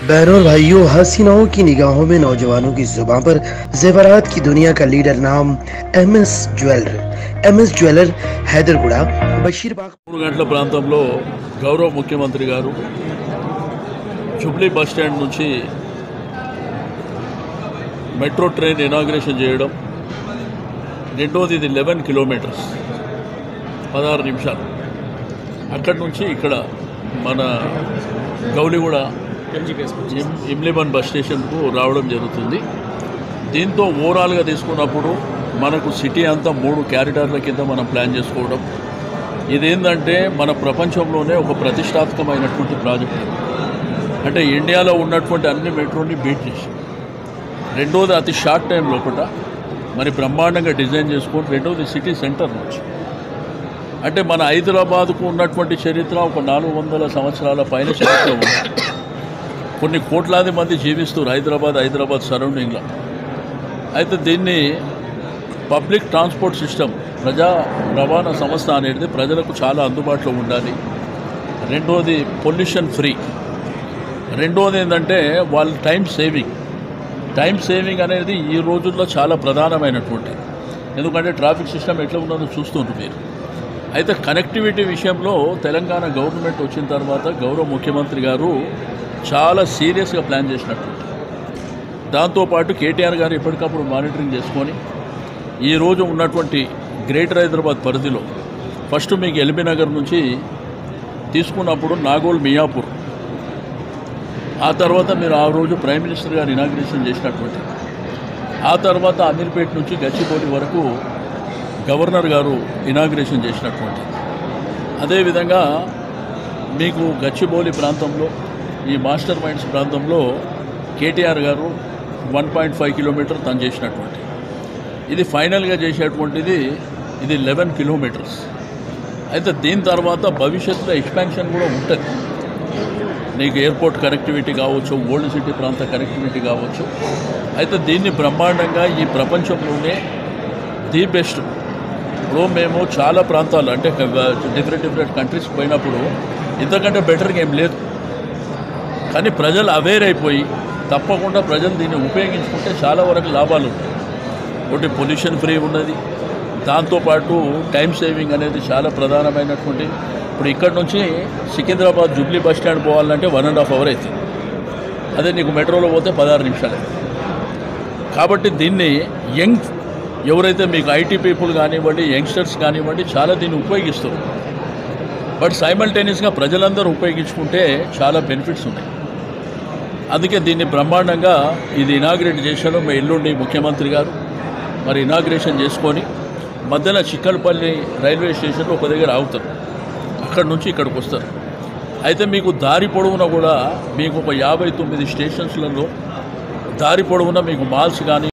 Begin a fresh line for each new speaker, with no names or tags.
बहनों और भाइयों हसीनाओं की निगाहों में नौजवानों की जुबान पर जेवरात की दुनिया का लीडर नाम M S jeweller M S jeweller Hyderguda Basheerbagh
మూడు గంటల ప్రాంతంలో గౌరవ ముఖ్యమంత్రి గారు జూబ్లీ బస్ స్టాండ్ నుంచి మెట్రో ట్రైన్ ఇనాగ్రేషన్ చేయడం రెండోది ఇది లెవెన్ కిలోమీటర్స్ పదహారు నిమిషాలు అక్కడి నుంచి ఇక్కడ మన గౌలిగూడ ఇమ్- ఇమ్లిబన్ బస్ స్టేషన్కు రావడం జరుగుతుంది దీంతో ఓవరాల్గా తీసుకున్నప్పుడు మనకు సిటీ అంతా మూడు క్యారిడార్ల కింద మనం ప్లాన్ చేసుకోవడం ఇదేంటంటే మన ప్రపంచంలోనే ఒక ప్రతిష్టాత్మకమైనటువంటి ప్రాజెక్ట్ ఇది. అంటే ఇండియాలో ఉన్నటువంటి అన్ని మెట్రోని బీట్ చేసి రెండోది అతి షార్ట్ టైం లోపల మరి బ్రహ్మాండంగా డిజైన్ చేసుకొని రెండోది సిటీ సెంటర్ నుంచి అంటే మన హైదరాబాద్కు ఉన్నటువంటి చరిత్ర ఒక నాలుగు వందల సంవత్సరాల పైన చరిత్ర ఉంది కొన్ని కోట్లాది మంది జీవిస్తారు హైదరాబాద్ హైదరాబాద్ సరౌండింగ్లో అయితే దీన్ని పబ్లిక్ ట్రాన్స్పోర్ట్ సిస్టమ్ ప్రజా రవాణా సంస్థ అనేది ప్రజలకు చాలా అందుబాటులో ఉండాలి రెండోది పొల్యూషన్ ఫ్రీ రెండోది ఏంటంటే వాళ్ళ టైం సేవింగ్ టైం సేవింగ్ అనేది ఈ రోజుల్లో చాలా ప్రధానమైనటువంటి ఎందుకంటే ట్రాఫిక్ సిస్టమ్ ఎట్లా ఉన్నదో చూస్తుంటారు మీరు అయితే కనెక్టివిటీ విషయంలో తెలంగాణ గవర్నమెంట్ వచ్చిన తర్వాత గౌరవ ముఖ్యమంత్రి గారు చాలా సీరియస్గా ప్లాన్ చేసినట్టు దాంతోపాటు కేటీఆర్ గారు ఎప్పటికప్పుడు మానిటరింగ్ చేసుకొని ఈరోజు ఉన్నటువంటి గ్రేటర్ హైదరాబాద్ పరిధిలో ఫస్ట్ మీకు ఎల్బీ నగర్ నుంచి తీసుకున్నప్పుడు నాగోల్ మియాపూర్ ఆ తర్వాత మీరు ఆ రోజు ప్రైమ్ మినిస్టర్ గారు ఇనాగ్రేషన్ చేసినటువంటి ఆ తర్వాత అమీర్పేట నుంచి గచ్చిబౌలి వరకు గవర్నర్ గారు ఇనాగ్రేషన్ చేసినటువంటి అదేవిధంగా మీకు గచ్చిబౌలి ప్రాంతంలో ఈ మాస్టర్ మైండ్స్ ప్రాంతంలో కేటీఆర్ గారు వన్ పాయింట్ ఫైవ్ కిలోమీటర్ తను చేసినటువంటి ఇది ఫైనల్గా చేసేటువంటిది ఇది లెవెన్ కిలోమీటర్స్ అయితే దీని తర్వాత భవిష్యత్తులో ఎక్స్పాన్షన్ కూడా ఉంటుంది నీకు ఎయిర్పోర్ట్ కనెక్టివిటీ కావచ్చు ఓల్డ్ సిటీ ప్రాంత కనెక్టివిటీ కావచ్చు అయితే దీన్ని బ్రహ్మాండంగా ఈ ప్రపంచంలోనే ది బెస్ట్ ఇప్పుడు మేము చాలా ప్రాంతాలు అంటే డిఫరెంట్ డిఫరెంట్ కంట్రీస్ పోయినప్పుడు ఇంతకంటే బెటర్గా ఏం లేదు కానీ ప్రజలు అవేర్ అయిపోయి తప్పకుండా ప్రజలు దీన్ని ఉపయోగించుకుంటే చాలా వరకు లాభాలు ఉంటాయి ఒకటి పొల్యూషన్ ఫ్రీ ఉన్నది దాంతోపాటు టైం సేవింగ్ అనేది చాలా ప్రధానమైనటువంటి ఇప్పుడు ఇక్కడ నుంచి సికింద్రాబాద్ జూబ్లీ బస్ స్టాండ్ పోవాలంటే వన్ అండ్ హాఫ్ అవర్ అవుతుంది అదే నీకు మెట్రోలో పోతే పదహారు నిమిషాలు అవుతుంది కాబట్టి దీన్ని యంగ్ ఎవరైతే మీకు ఐటీ పీపుల్ కానివ్వండి యంగ్స్టర్స్ కానివ్వండి చాలా దీన్ని ఉపయోగిస్తారు బట్ సైమల్టేనియస్గా ప్రజలందరూ ఉపయోగించుకుంటే చాలా బెనిఫిట్స్ ఉన్నాయి అందుకే దీన్ని బ్రహ్మాండంగా ఇది ఇనాగ్రేట్ చేశారు మా ఎల్లుండి ముఖ్యమంత్రి గారు మరి ఇనాగ్రేషన్ చేసుకొని మధ్యన చిక్కలపల్లి రైల్వే స్టేషన్లో ఒక దగ్గర ఆగుతారు అక్కడ నుంచి ఇక్కడికి వస్తారు అయితే మీకు దారి పొడవునా కూడా మీకు ఒక యాభై తొమ్మిది స్టేషన్స్లలో దారి పొడవునా మీకు మాల్స్ కానీ